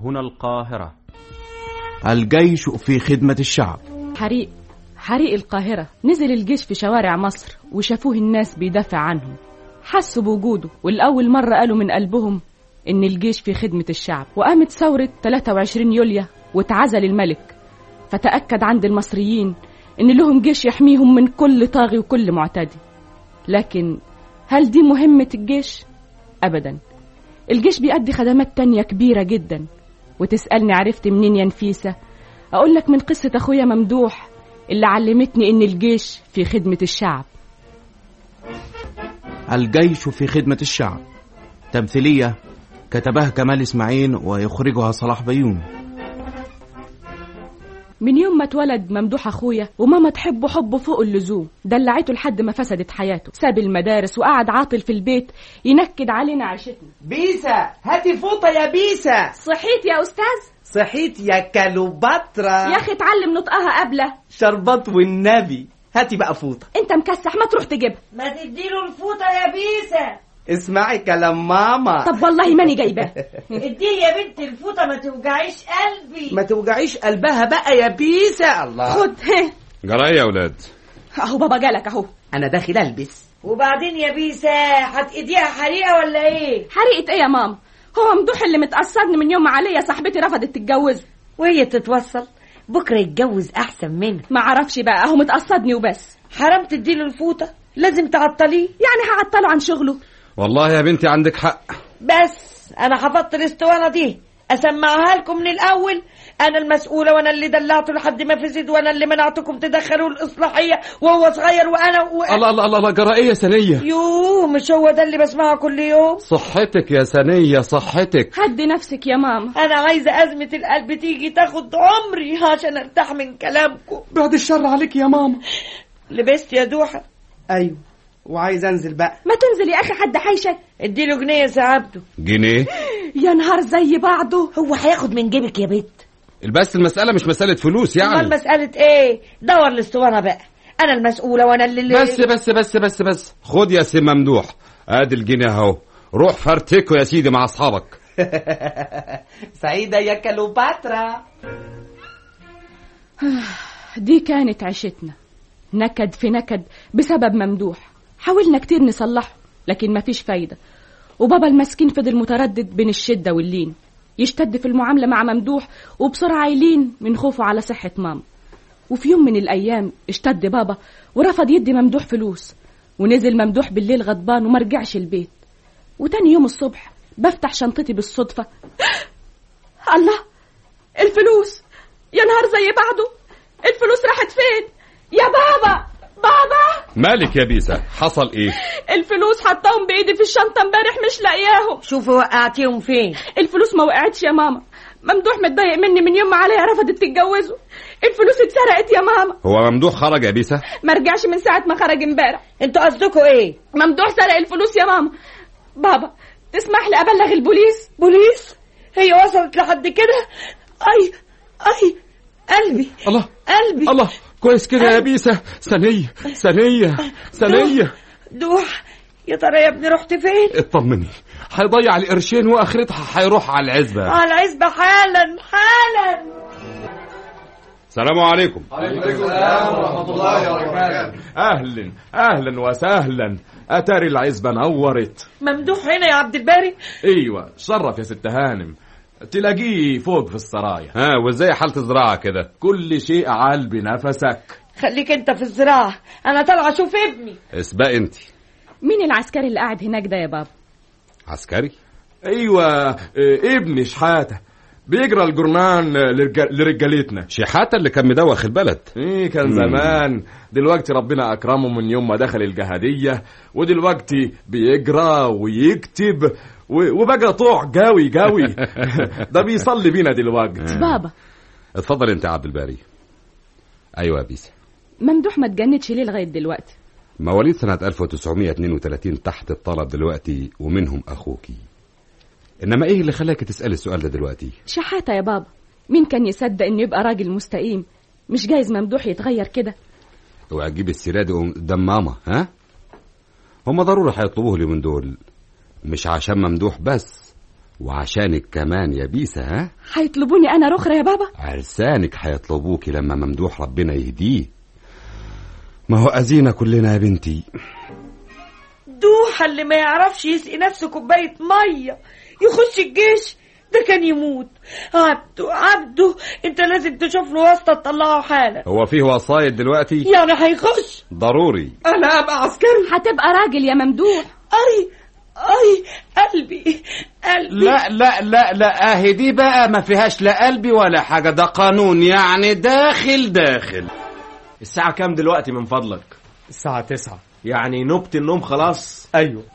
هنا القاهرة الجيش في خدمة الشعب حريق حريق القاهرة نزل الجيش في شوارع مصر وشافوه الناس بيدافع عنهم حسوا بوجوده والأول مرة قالوا من قلبهم إن الجيش في خدمة الشعب وقامت ثورة 23 يوليو واتعزل الملك فتأكد عند المصريين إن لهم جيش يحميهم من كل طاغي وكل معتدي لكن هل دي مهمة الجيش؟ أبدا الجيش بيأدي خدمات تانية كبيرة جدا وتسألني عرفت منين يا نفيسة أقول لك من قصة أخويا ممدوح اللي علمتني إن الجيش في خدمة الشعب الجيش في خدمة الشعب تمثيلية كتبها كمال إسماعيل ويخرجها صلاح بيوم من يوم ما اتولد ممدوح اخويا وماما تحبه حب فوق اللزوم دلعته لحد ما فسدت حياته ساب المدارس وقعد عاطل في البيت ينكد علينا عيشتنا بيسا هاتي فوطة يا بيسا صحيت يا استاذ صحيت يا كليوباترا يا اخي اتعلم نطقها قبله شربات والنبي هاتي بقى فوطة انت مكسح ما تروح تجيبها ما تديله الفوطة يا بيسا اسمعي كلام ماما طب والله ماني جايباه اديه يا بنت الفوطة ما توجعيش قلبي ما توجعيش قلبها بقى يا بيسا الله خد هه جرايه يا ولاد اهو بابا جالك اهو انا داخل البس وبعدين يا بيسا هتقضيها حريقة ولا ايه حريقة ايه يا ماما هو ممدوح اللي متأثرني من يوم ما عليا صاحبتي رفضت تتجوزه وهي تتوصل بكرة يتجوز أحسن منها ما عرفش بقى اهو متقصدني وبس حرام تديله الفوطة لازم تعطليه يعني هعطله عن شغله والله يا بنتي عندك حق بس أنا حفظت الاسطوانة دي أسمعها لكم من الأول أنا المسؤولة وأنا اللي دلعته لحد ما فسد وأنا اللي منعتكم تدخلوا الإصلاحية وهو صغير وأنا و... الله الله الله, الله جرايه يا سنيه يوه مش هو ده اللي بسمعه كل يوم صحتك يا سنيه صحتك هدي نفسك يا ماما أنا عايزة أزمة القلب تيجي تاخد عمري عشان أرتاح من كلامكم بعد الشر عليك يا ماما لبست يا دوحة ايوه وعايز انزل بقى ما تنزل يا اخي حد حيشك اديله جنيه يا سعادته جنيه يا نهار زي بعضه هو هياخد من جيبك يا بت بس المساله مش مساله فلوس امال يعني مسألة ايه دور الاسطوانة بقى انا المسؤولة وانا اللي بس بس بس بس بس خد يا سي ممدوح ادي الجنيه اهو روح فرتكه يا سيدي مع اصحابك سعيدة يا كليوباترا دي كانت عيشتنا نكد في نكد بسبب ممدوح حاولنا كتير نصلحه لكن مفيش فايدة وبابا المسكين فضل متردد بين الشدة واللين يشتد في المعاملة مع ممدوح وبسرعة يلين من خوفه على صحة ماما وفي يوم من الأيام اشتد بابا ورفض يدي ممدوح فلوس ونزل ممدوح بالليل غضبان وما رجعش البيت وتاني يوم الصبح بفتح شنطتي بالصدفة الله الفلوس يا نهار زي بعضه الفلوس راحت فين يا بابا بابا مالك يا بيسا حصل ايه الفلوس حطاهم بايدي في الشنطه امبارح مش لاقياهم شوفي وقعتيهم فين الفلوس ما وقعتش يا ماما ممدوح متضايق مني من يوم ما عليا رفضت تتجوزه الفلوس اتسرقت يا ماما هو ممدوح خرج يا بيسا ما رجعش من ساعه ما خرج امبارح انتوا قصدكوا ايه ممدوح سرق الفلوس يا ماما بابا تسمح لي ابلغ البوليس بوليس هي وصلت لحد كده اي اي قلبي الله قلبي الله كويس كده يا بيسا سنيه سنيه سنيه دوح يا ترى يا ابني رحت فين اطمني هيضيع القرشين واخرتها هيروح على العزبه على العزبة حالا حالا السلام عليكم اهلا اهلا وسهلا اتاري العزبه نورت ممدوح هنا يا عبد الباري ايوه شرف يا ست هانم تلاقيه فوق في السرايا ها وازاي حالة الزراعة كده كل شيء عال بنفسك خليك انت في الزراعة انا طالعة اشوف ابني اسبق انت مين العسكري اللي قاعد هناك ده يا بابا عسكري ايوه إيه، ابني شحاته بيقرا الجرنان لرجال- لرجالتنا شحاتة اللي كان مدوخ البلد ايه كان مم. زمان دلوقتي ربنا اكرمه من يوم ما دخل الجهاديه ودلوقتي بيقرا ويكتب و- وبقى طوع قوي قوي ده بيصلي بينا دلوقتي بابا اتفضل انت يا عبد الباري ايوه يا بيسا ممدوح ما اتجنتش ليه لغايه دلوقتي مواليد سنة 1932 تحت الطلب دلوقتي ومنهم أخوكي إنما إيه اللي خلاك تسألي السؤال ده دلوقتي؟ شحاته يا بابا مين كان يصدق انه يبقى راجل مستقيم مش جايز ممدوح يتغير كده اوعى تجيب السيرة دي قدام ماما ها؟ هما ضروري هيطلبوه اليومين دول مش عشان ممدوح بس وعشانك كمان يا بيسة ها هيطلبوني انا رخرة يا بابا عرسانك هيطلبوكي لما ممدوح ربنا يهديه ما هو أذينا كلنا يا بنتي دوحة اللي ما يعرفش يسقي نفسه كوباية مية يخش الجيش ده كان يموت عبده عبده انت لازم تشوف له واسطة تطلعه حالا هو فيه وصايد دلوقتي يعني هيخش ضروري انا ابقى عسكري هتبقى راجل يا ممدوح اي اي قلبي قلبي لا لا لا لا اهي دي بقى ما فيهاش لا قلبي ولا حاجة ده قانون يعني داخل داخل الساعة كام دلوقتي من فضلك؟ الساعة تسعة يعني نبت النوم خلاص؟ أيوه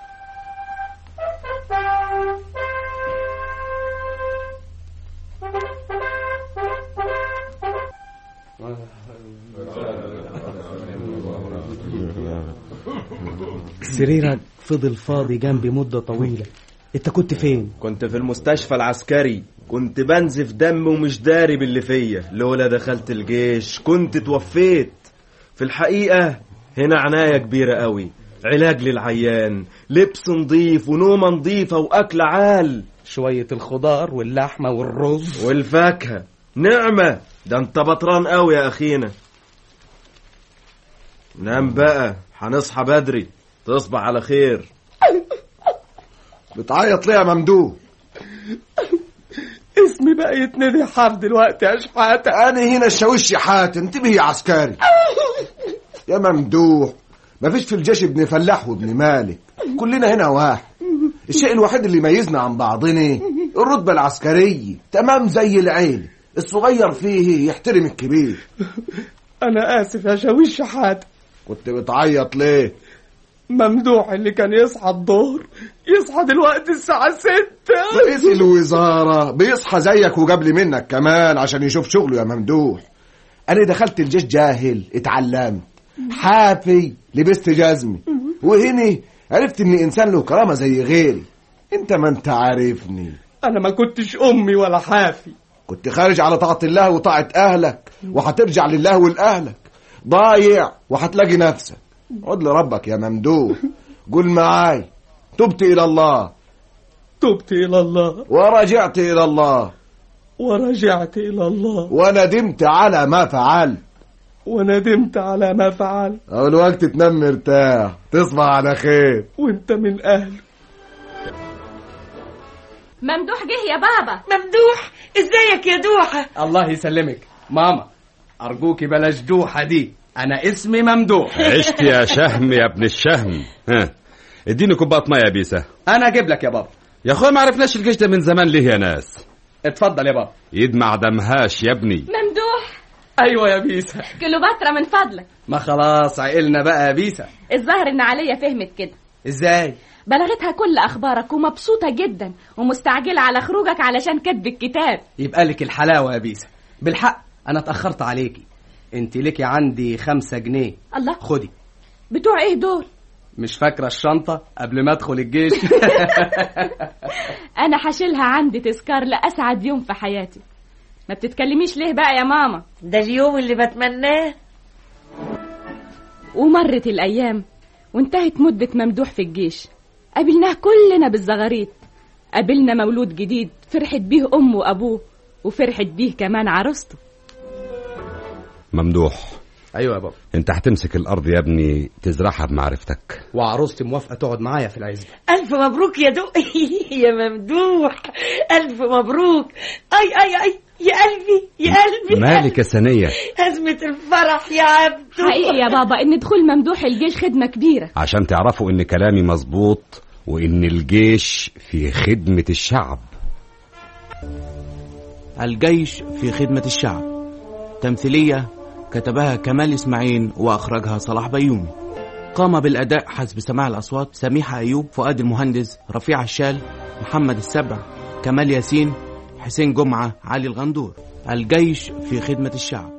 سريرك فضل فاضي جنبي مدة طويلة انت كنت فين؟ كنت في المستشفى العسكري كنت بنزف دم ومش داري باللي فيا لولا دخلت الجيش كنت توفيت في الحقيقة هنا عناية كبيرة قوي علاج للعيان لبس نظيف ونومة نظيفة وأكل عال شوية الخضار واللحمة والرز والفاكهة نعمة ده انت بطران قوي يا أخينا نام بقى هنصحى بدري تصبح على خير بتعيط ليه يا ممدوح اسمي بقى يتندي حار دلوقتي يا شحاتة انا هنا الشاويش حات انتبه يا عسكري يا ممدوح مفيش في الجيش ابن فلاح وابن مالك كلنا هنا واحد الشيء الوحيد اللي يميزنا عن بعضنا الرتبة العسكرية تمام زي العيلة الصغير فيه يحترم الكبير أنا آسف يا شاويش شحاتة كنت بتعيط ليه ممدوح اللي كان يصحى الظهر يصحى دلوقتي الساعة ستة رئيس الوزارة بيصحى زيك وقبل منك كمان عشان يشوف شغله يا ممدوح أنا دخلت الجيش جاهل اتعلمت حافي لبست جزمي وهني عرفت إني إنسان له كرامة زي غيري أنت ما أنت عارفني أنا ما كنتش أمي ولا حافي كنت خارج على طاعة الله وطاعة أهلك وهترجع لله ولأهلك ضايع وهتلاقي نفسك عد لربك يا ممدوح قول معاي تبت إلى الله تبت إلى الله ورجعت إلى الله ورجعت إلى الله وندمت على ما فعلت وندمت على ما فعلت أو الوقت تنام مرتاح تصبح على خير وانت من أهله ممدوح جه يا بابا ممدوح ازيك يا دوحة الله يسلمك ماما أرجوكي بلاش دوحة دي أنا اسمي ممدوح عشت يا شهم يا ابن الشهم ها اديني كوبايه ميه يا بيسه أنا أجيب لك يا بابا يا اخويا ما عرفناش الجيش ده من زمان ليه يا ناس اتفضل يا بابا ايد ما عدمهاش يا ابني ممدوح أيوة يا بيسا كليوباترا من فضلك ما خلاص عقلنا بقى يا بيسا الظاهر ان عليا فهمت كده ازاي بلغتها كل اخبارك ومبسوطه جدا ومستعجله على خروجك علشان كتب الكتاب يبقى لك الحلاوة يا بيسا بالحق أنا اتأخرت عليكي انت ليكي عندي خمسة جنيه الله خدي بتوع ايه دول مش فاكرة الشنطة قبل ما ادخل الجيش انا حاشلها عندي تذكار لاسعد يوم في حياتي ما بتتكلميش ليه بقى يا ماما ده اليوم اللي بتمناه ومرت الايام وانتهت مده ممدوح في الجيش قابلناه كلنا بالزغاريت قابلنا مولود جديد فرحت بيه امه وابوه وفرحت بيه كمان عروسته ممدوح ايوه يا بابا انت هتمسك الارض يا ابني تزرعها بمعرفتك وعروستي موافقة تقعد معايا في العزبة ألف مبروك يا دق يا ممدوح ألف مبروك أي أي أي يا قلبي يا قلبي مالك يا ثانيه أزمة الفرح يا عبدو حقيقي يا بابا ان دخول ممدوح الجيش خدمه كبيره عشان تعرفوا ان كلامي مظبوط وان الجيش في خدمه الشعب الجيش في خدمة الشعب تمثيلية كتبها كمال إسماعيل وأخرجها صلاح بيومي قام بالأداء حسب سماع الأصوات سميحة أيوب فؤاد المهندس رفيع الشال محمد السبع كمال ياسين حسين جمعة علي الغندور الجيش في خدمة الشعب